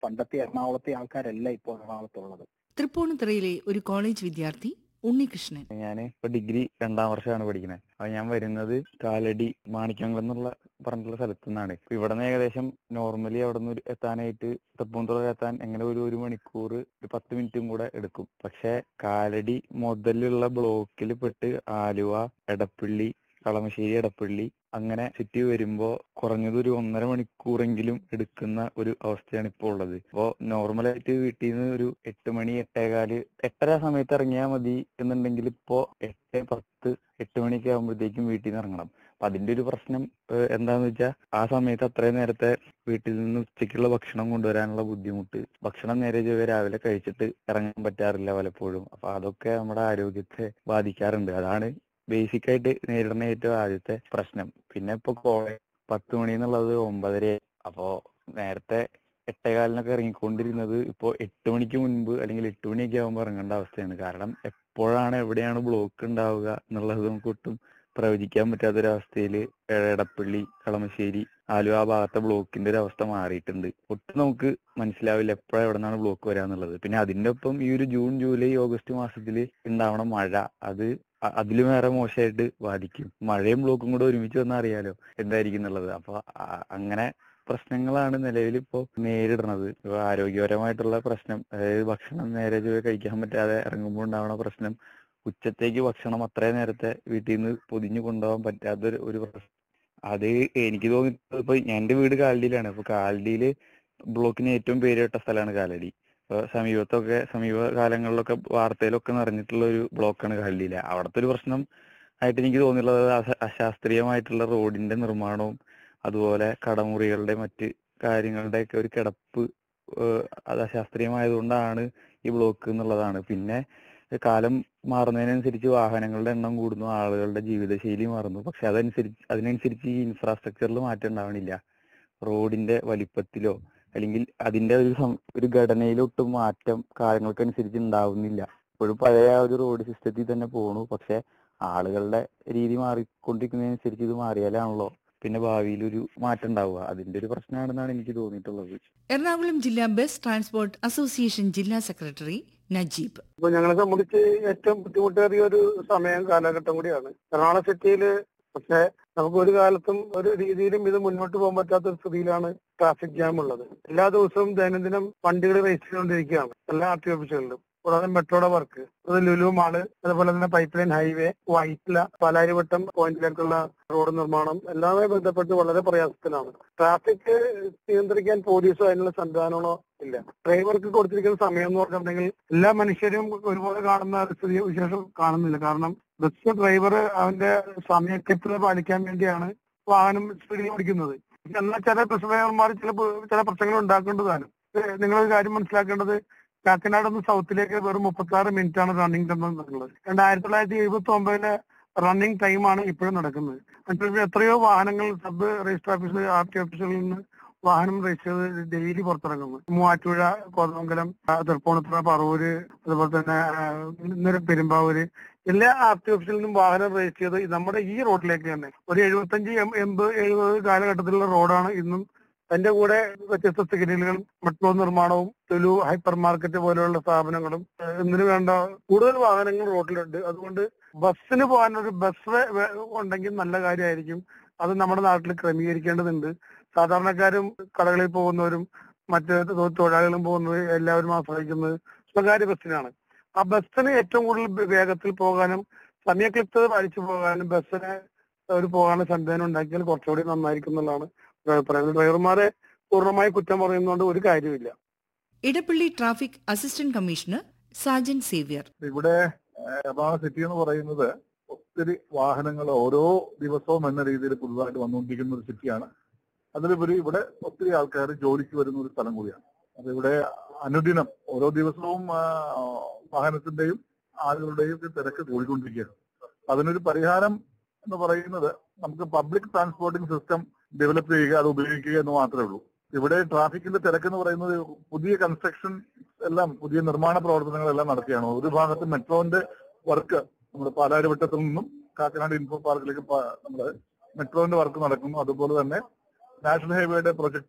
പണ്ടത്തെ എറണാകുളത്തെ ആൾക്കാരല്ല ഇപ്പോൾ എറണാകുളത്തുള്ളത് തൃപ്പൂണിത്തുറയിലെ ഒരു കോളേജ് വിദ്യാർത്ഥി ഉണ്ണികൃഷ്ണൻ ഞാൻ ഇപ്പൊ ഡിഗ്രി രണ്ടാം വർഷമാണ് പഠിക്കുന്നത് അപ്പൊ ഞാൻ വരുന്നത് കാലടി മാണിക്കംകുളം എന്നുള്ള പറഞ്ഞിട്ടുള്ള സ്ഥലത്തു നിന്നാണ് ഇപ്പൊ ഇവിടെ നിന്ന് ഏകദേശം നോർമലി അവിടെ നിന്ന് എത്താനായിട്ട് തൃപ്പൂണിത്തുറ എത്താൻ എങ്ങനെ ഒരു ഒരു മണിക്കൂർ ഒരു പത്ത് മിനിറ്റും കൂടെ എടുക്കും പക്ഷെ കാലടി മുതലുള്ള ബ്ലോക്കിൽ പെട്ട് ആലുവ എടപ്പള്ളി കളമശ്ശേരി എടപ്പള്ളി അങ്ങനെ ചുറ്റി വരുമ്പോ കുറഞ്ഞത് ഒരു ഒന്നര മണിക്കൂറെങ്കിലും എടുക്കുന്ന ഒരു അവസ്ഥയാണ് ഇപ്പോൾ ഉള്ളത് അപ്പോ നോർമലായിട്ട് വീട്ടിൽ നിന്ന് ഒരു എട്ട് മണി എട്ടേകാല് എട്ടര സമയത്ത് ഇറങ്ങിയാൽ മതി എന്നുണ്ടെങ്കിൽ ഇപ്പോ എട്ട് പത്ത് എട്ട് മണിയൊക്കെ ആകുമ്പോഴത്തേക്കും വീട്ടിൽ നിന്ന് ഇറങ്ങണം അപ്പൊ അതിന്റെ ഒരു പ്രശ്നം ഏഹ് എന്താന്ന് വെച്ചാൽ ആ സമയത്ത് അത്രയും നേരത്തെ വീട്ടിൽ നിന്ന് ഉച്ചയ്ക്കുള്ള ഭക്ഷണം കൊണ്ടുവരാനുള്ള ബുദ്ധിമുട്ട് ഭക്ഷണം നേരെ ചൊവ്വേ രാവിലെ കഴിച്ചിട്ട് ഇറങ്ങാൻ പറ്റാറില്ല പലപ്പോഴും അപ്പൊ അതൊക്കെ നമ്മുടെ ആരോഗ്യത്തെ ബാധിക്കാറുണ്ട് അതാണ് ബേസിക് ആയിട്ട് നേരിടുന്ന ഏറ്റവും ആദ്യത്തെ പ്രശ്നം പിന്നെ ഇപ്പൊ കോളേജ് പത്ത് മണി എന്നുള്ളത് ഒമ്പതര അപ്പോ നേരത്തെ എട്ടേകാലിനൊക്കെ ഇറങ്ങിക്കൊണ്ടിരുന്നത് ഇപ്പോ എട്ട് മണിക്ക് മുൻപ് അല്ലെങ്കിൽ എട്ട് മണിയൊക്കെ ആകുമ്പോൾ ഇറങ്ങേണ്ട അവസ്ഥയാണ് കാരണം എപ്പോഴാണ് എവിടെയാണ് ബ്ലോക്ക് ഉണ്ടാവുക എന്നുള്ളത് നമുക്ക് ഒട്ടും പ്രവചിക്കാൻ പറ്റാത്തൊരവസ്ഥയിൽ എടപ്പള്ളി കളമശ്ശേരി ആലുവ ആ ഭാഗത്തെ ബ്ലോക്കിന്റെ ഒരു അവസ്ഥ മാറിയിട്ടുണ്ട് ഒട്ടും നമുക്ക് മനസ്സിലാവില്ല എപ്പോഴാണ് എവിടെ നിന്നാണ് ബ്ലോക്ക് വരാന്നുള്ളത് പിന്നെ അതിന്റെ ഒപ്പം ഈ ഒരു ജൂൺ ജൂലൈ ഓഗസ്റ്റ് മാസത്തിൽ ഉണ്ടാവണ മഴ അത് അ- അതിലും ഏറെ മോശമായിട്ട് ബാധിക്കും മഴയും ബ്ലോക്കും കൂടെ ഒരുമിച്ച് വന്നാൽ അറിയാലോ എന്തായിരിക്കും എന്നുള്ളത് അപ്പൊ അ- അങ്ങനെ പ്രശ്നങ്ങളാണ് നിലവിൽ ഇപ്പോ നേരിടുന്നത് ഇപ്പൊ ആരോഗ്യപരമായിട്ടുള്ള പ്രശ്നം അതായത് ഭക്ഷണം നേരെ ചൊവ്വേ കഴിക്കാൻ പറ്റാതെ ഇറങ്ങുമ്പോൾ ഉണ്ടാവുന്ന പ്രശ്നം ഉച്ചത്തേക്ക് ഭക്ഷണം അത്രയും നേരത്തെ വീട്ടിൽ നിന്ന് പൊതിഞ്ഞു കൊണ്ടുപോകാൻ പറ്റാത്തൊരു ഒരു പ്രശ്നം അത് എനിക്ക് തോന്നി ഇപ്പൊ എന്റെ വീട് കാലടിയിലാണ് അപ്പൊ കാലടിയില് ബ്ലോക്കിന് ഏറ്റവും പേരുകെട്ട സ്ഥലമാണ് കാലടി അപ്പൊ സമീപത്തൊക്കെ സമീപ കാലങ്ങളിലൊക്കെ വാർത്തയിലൊക്കെ നിറഞ്ഞിട്ടുള്ള ഒരു ബ്ലോക്കാണ് കാലടിയിലെ അവിടുത്തെ ഒരു പ്രശ്നം ആയിട്ട് എനിക്ക് തോന്നിയിട്ടുള്ളത് അശ- അശാസ്ത്രീയമായിട്ടുള്ള റോഡിന്റെ നിർമ്മാണവും അതുപോലെ കടമുറികളുടെ മറ്റ് കാര്യങ്ങളുടെ ഒക്കെ ഒരു കിടപ്പ് ഏഹ് അത് അശാസ്ത്രീയമായതുകൊണ്ടാണ് ഈ ബ്ലോക്ക് എന്നുള്ളതാണ് പിന്നെ കാലം മാറുന്നതിനനുസരിച്ച് വാഹനങ്ങളുടെ എണ്ണം കൂടുന്നു ആളുകളുടെ ജീവിതശൈലി മാറുന്നു പക്ഷെ അതനുസരിച്ച് അതിനനുസരിച്ച് ഈ ഇൻഫ്രാസ്ട്രക്ചറിൽ മാറ്റം ഉണ്ടാവണില്ല റോഡിന്റെ വലിപ്പത്തിലോ അല്ലെങ്കിൽ അതിന്റെ ഒരു സം- ഒരു ഘടനയിലൊട്ടും മാറ്റം കാലങ്ങൾക്കനുസരിച്ച് ഉണ്ടാവുന്നില്ല ഇപ്പോഴും പഴയ ആ ഒരു റോഡ് സിസ്റ്റത്തിൽ തന്നെ പോണു പക്ഷെ ആളുകളുടെ രീതി മാറിക്കൊണ്ടിരിക്കുന്നതിനനുസരിച്ച് ഇത് മാറിയാലാണല്ലോ പിന്നെ ഭാവിയിൽ ഒരു മാറ്റം ഉണ്ടാവുക അതിന്റെ ഒരു പ്രശ്നമാണെന്നാണ് എനിക്ക് തോന്നിയിട്ടുള്ളത് എറണാകുളം ജില്ലാ ബസ് ട്രാൻസ്പോർട്ട് അസോസിയേഷൻ ജില്ലാ സെക്രട്ടറി നജീബ് ഇപ്പൊ ഞങ്ങളെ സംബന്ധിച്ച് ഏറ്റവും ബുദ്ധിമുട്ടേറിയ ഒരു സമയം കാലഘട്ടം കൂടിയാണ് എറണാകുളം സിറ്റിയില് പക്ഷെ നമുക്ക് ഒരു കാലത്തും ഒരു രീതിയിലും ഇത് മുന്നോട്ട് പോകാൻ പറ്റാത്ത ഒരു സ്ഥിതിയിലാണ് ട്രാഫിക് ജാം ഉള്ളത് എല്ലാ ദിവസവും ദൈനംദിനം വണ്ടികൾ രജിസ്റ്റർ ചെയ്തുകൊണ്ടിരിക്കുകയാണ് എല്ലാ ആർ ടി ഓഫീസുകളിലും കൂടാതെ മെട്രോയുടെ വർക്ക് അത് ലുലു മാള് അതുപോലെ തന്നെ pipe line highway Vyttila Palarivattom പോയിന്റിലേക്കുള്ള റോഡ് നിർമ്മാണം എല്ലാമായി ബന്ധപ്പെട്ട് വളരെ പ്രയാസത്തിലാണ് ട്രാഫിക് നിയന്ത്രിക്കാൻ പോലീസോ അതിനുള്ള സംവിധാനങ്ങളോ ഇല്ല ഡ്രൈവർക്ക് കൊടുത്തിരിക്കുന്ന സമയം എന്ന് പറഞ്ഞിട്ടുണ്ടെങ്കിൽ എല്ലാ മനുഷ്യരും ഒരുപോലെ കാണുന്ന ഒരു സ്ഥിതി വിശേഷം കാണുന്നില്ല കാരണം ബസ് ഡ്രൈവർ അവന്റെ സമയക്കൃത്യത പാലിക്കാൻ വേണ്ടിയാണ് വാഹനം സ്പീഡിൽ ഓടിക്കുന്നത് എന്നാൽ ചില ബസ് ഡ്രൈവർമാർ ചില പ- ചില പ്രശ്നങ്ങൾ ഉണ്ടാക്കേണ്ടതാണ് നിങ്ങളൊരു കാര്യം മനസ്സിലാക്കേണ്ടത് കാക്കനാട് നിന്ന് സൗത്തിലേക്ക് വെറും മുപ്പത്തി ആറ് മിനിറ്റ് ആണ് റണ്ണിംഗ് ടൈം നടക്കുന്നത് രണ്ടായിരത്തി തൊള്ളായിരത്തി എഴുപത്തി ഒമ്പതിലെ റണ്ണിംഗ് ടൈമാണ് ഇപ്പോഴും നടക്കുന്നത് എന്നിട്ട് എത്രയോ വാഹനങ്ങൾ സബ് രജിസ്റ്റർ ഓഫീസിൽ ആർ ടി ഓഫീസുകളിൽ നിന്ന് വാഹനം രജിസ്റ്റർ ചെയ്ത് ഡെയിലി പുറത്തിറങ്ങുന്നു മൂവാറ്റുപുഴ കോതമംഗലം ആ, തൃപ്പൂണിത്തുറ പറവൂര് അതുപോലെ തന്നെ ആ, ഇന്നലെ പെരുമ്പാവൂര് എല്ലാ ആർ ടി ഓഫീസിൽ നിന്നും വാഹനം രജിസ്റ്റർ ചെയ്ത് നമ്മുടെ ഈ റോഡിലേക്ക് തന്നെ ഒരു എഴുപത്തഞ്ച് എം- എൺപത് എഴുപത് കാലഘട്ടത്തിലുള്ള റോഡാണ് ഇന്നും അതിന്റെ കൂടെ വ്യത്യസ്ത സിഗ്നലുകളും മെട്രോ നിർമ്മാണവും ലുലു ഹൈപ്പർ മാർക്കറ്റ് പോലെയുള്ള സ്ഥാപനങ്ങളും ഏഹ്, ഇതിനു വേണ്ട കൂടുതൽ വാഹനങ്ങൾ റോഡിലുണ്ട് അതുകൊണ്ട് ബസ്സിന് പോകാൻ ഒരു ബസ് വേ- വേ- ഉണ്ടെങ്കിൽ നല്ല കാര്യമായിരിക്കും അത് നമ്മുടെ നാട്ടിൽ ക്രമീകരിക്കേണ്ടതുണ്ട് സാധാരണക്കാരും കടകളിൽ പോകുന്നവരും മറ്റ് തൊ- തൊഴിലാളികളും പോകുന്നത് എല്ലാവരും ആശ്രയിക്കുന്നത് സ്വകാര്യ ബസ്സിനാണ് ആ ബസ്സിന് ഏറ്റവും കൂടുതൽ വേഗത്തിൽ പോകാനും സമയക്ലിപ്തത പാലിച്ചു പോകാനും ബസ്സിന് ഒരു പോകാനുള്ള സംവിധാനം ഉണ്ടാക്കിയാൽ കുറച്ചുകൂടി നന്നായിരിക്കും എന്നുള്ളതാണ് ഒരു അഭിപ്രായം ഡ്രൈവർമാരെ പൂർണ്ണമായി കുറ്റം പറയുന്നതുകൊണ്ട് ഒരു കാര്യമില്ല Edappally traffic assistant commissioner Sajan Xavier ഇവിടെ ഏഹ്, എറണാകുളം സിറ്റി എന്ന് പറയുന്നത് ഒത്തിരി വാഹനങ്ങൾ ഓരോ ദിവസവും എന്ന രീതിയിൽ പുതുതായിട്ട് വന്നുകൊണ്ടിരിക്കുന്ന ഒരു സിറ്റിയാണ് അതിലുപരി ഇവിടെ ഒത്തിരി ആൾക്കാർ ജോലിക്ക് വരുന്ന ഒരു സ്ഥലം കൂടിയാണ് അപ്പൊ ഇവിടെ അനുദിനം ഓരോ ദിവസവും ആ, വാഹനത്തിന്റെയും ആളുകളുടെയും ഒക്കെ തിരക്ക് കൂടിക്കൊണ്ടിരിക്കുകയാണ് അതിനൊരു പരിഹാരം എന്ന് പറയുന്നത് നമുക്ക് പബ്ലിക് ട്രാൻസ്പോർട്ടിംഗ് സിസ്റ്റം ഡെവലപ്പ് ചെയ്യുക അത് ഉപയോഗിക്കുക എന്ന് മാത്രമേ ഉള്ളൂ ഇവിടെ ട്രാഫിക്കിന്റെ തിരക്ക് എന്ന് പറയുന്നത് പുതിയ കൺസ്ട്രക്ഷൻ എല്ലാം പുതിയ നിർമ്മാണ പ്രവർത്തനങ്ങളെല്ലാം നടക്കുകയാണ് ഒരു ഭാഗത്ത് മെട്രോന്റെ വർക്ക് നമ്മുടെ പാലാരിവട്ടത്തിൽ നിന്നും കാക്കനാട് ഇൻഫോ പാർക്കിലേക്ക് പ- നമ്മുടെ മെട്രോന്റെ വർക്ക് നടക്കുന്നു അതുപോലെ തന്നെ നാഷണൽ ഹൈവേയുടെ പ്രൊജക്ട്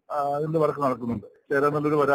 ആ, അതിന്റെ വർക്ക് നടക്കുന്നുണ്ട് ചേരാനല്ലൊരു